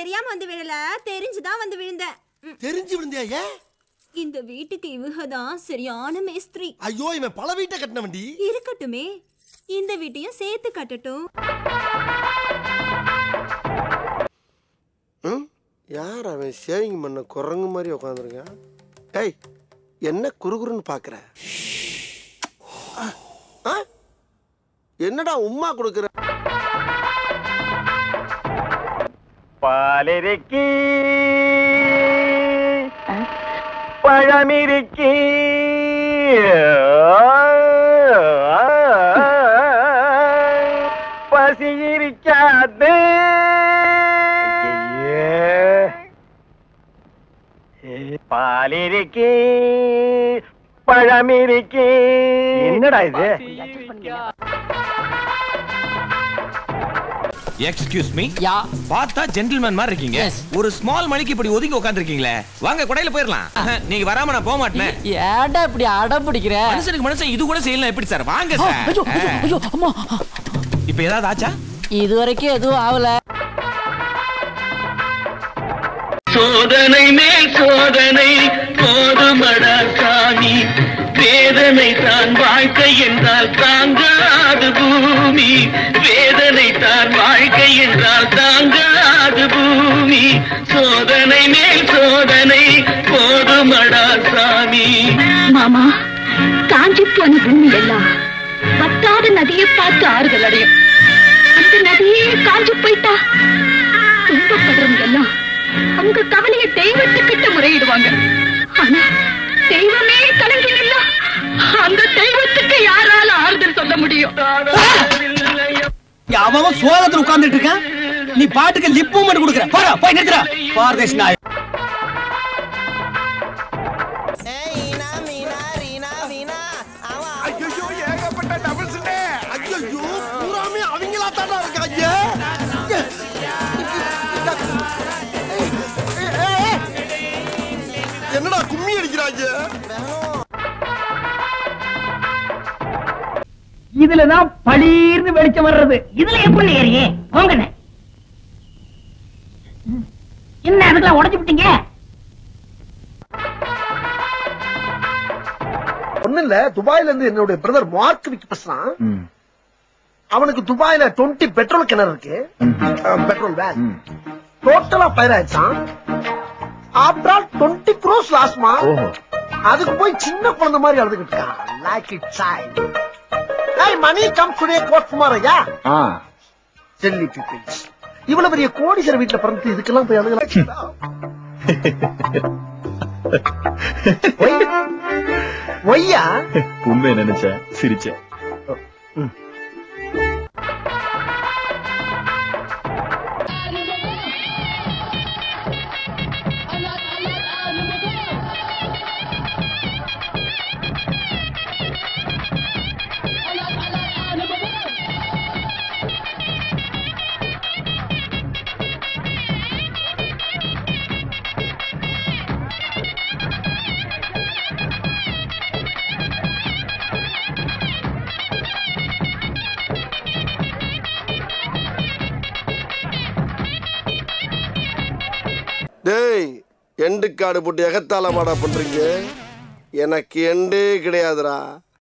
தெரியாம வந்து விழல தெரிஞ்சுதான் வந்து விழுந்தேன் ம், தெரிஞ்சு விழுந்தியா ஏன் இந்த வீட்டுக்கு இவங்க தான் சரியான மேஸ்திரி ஐயோ இவன் பல வீட்டை கட்டின வண்டி இருக்கட்டுமே இந்த வீட்டையும் சேர்த்து கட்டட்டும் ம் யார் அவன் சேவிங் பண்ண குரங்கு மாதிரி உட்காந்துருக்கான் ஏய் என்ன குறுகுறுன்னு பார்க்குற ஆ? என்னடா உம்மா கொடுக்குற பாலிருக்கி பழமிருக்கி பசி இருக்காது பாலிருக்கி பழமிருக்கி என்னடா இது எக்ஸ்கியூஸ் மீ யா பார்த்தா ஜென்டில்மேன் மாதிரி இருக்கீங்க Yes. ஒரு ஸ்மால் மணிக்கு இப்படி ஒதுங்கி உட்காந்துருக்கீங்களே வாங்க கொடையில போயிடலாம் நீங்க வராம நான் போக மாட்டேன் ஏன்டா இப்படி அடம் பிடிக்கிற மனுஷனுக்கு மனுஷன் இது கூட செய்யலாம் எப்படி சார் வாங்க ஆ, சார் ஐயோ, ஐயோ, ஐயோ, அம்மா. இப்ப ஏதாவது ஆச்சா இது வரைக்கும் எதுவும் ஆகல சோதனை மேல் சோதனை போதுமடா சாமி வேதனை தான் வாழ்க்கை என்றால் தாங்காது பூமி வேதனை தான் வாழ்க்கை என்றால் தாங்காது பூமி சோதனை மேல் சோதனை போதுமடா சாமி மாமா காஞ்சி போன பூமி எல்லாம் வத்தாத நதியை பார்த்து ஆறுதல் அடையும் அந்த நதியே காஞ்சி போயிட்டா துன்பப்படுறவங்க எல்லாம் அவங்க கவலையை தெய்வத்துக்கிட்ட முறையிடுவாங்க ஆனா தெய்வமே கலங்கினா அந்த தெய்வத்துக்கு யாரால ஆறுதல் சொல்ல முடியும் அவன் சோகத்துல உட்கார்ந்துட்டு இருக்கான் நீ பாட்டுக்கு லிப் மூமெண்ட் கொடுக்குற போடா போய் நிறுத்துறா பாரதேஷ் நாய் ஐயோ ஏகப்பட்ட டபுள்ஸ் ஐயோ பூராமே அவங்களா தாண்டா இருக்காங்க என்னடா கும்மி அடிக்கிறாங்க இதுலதான் பளீர்னு வெளிச்சம் வர்றது இதுல எப்படி ஏறியே போங்கண்ணே என்ன அதுக்கெல்லாம் உடைச்சு விட்டீங்க ஒண்ணு இல்ல துபாயில இருந்து என்னுடைய பிரதர் மார்க் விக்கு பேசுறான் அவனுக்கு துபாயில 20 பெட்ரோல் கிணறு இருக்கு பெட்ரோல் வேன் டோட்டலா பயிர் ஆயிடுச்சான் ஆஃப்டர் ஆல் டுவெண்ட்டி க்ரோஸ் லாஸ்மா அதுக்கு போய் சின்ன குழந்தை மாதிரி அழுதுகிட்டு இருக்கான் லைக் இட் சைல்ட் ஏய் money come today got tomorrow yeah silly peoples இவ்வளவு பெரிய கோடீஸ்வர வீட்டுல பிறந்து இதுக்கெல்லாம் போய் அழுகலாம் ஒய்யா உண்மை நினைச்சேன் சிரிச்சேன் டேய் எண்டு காடு போட்டு எகத்தால மாடா பண்றீங்க எனக்கு எண்டே கிடையாதுடா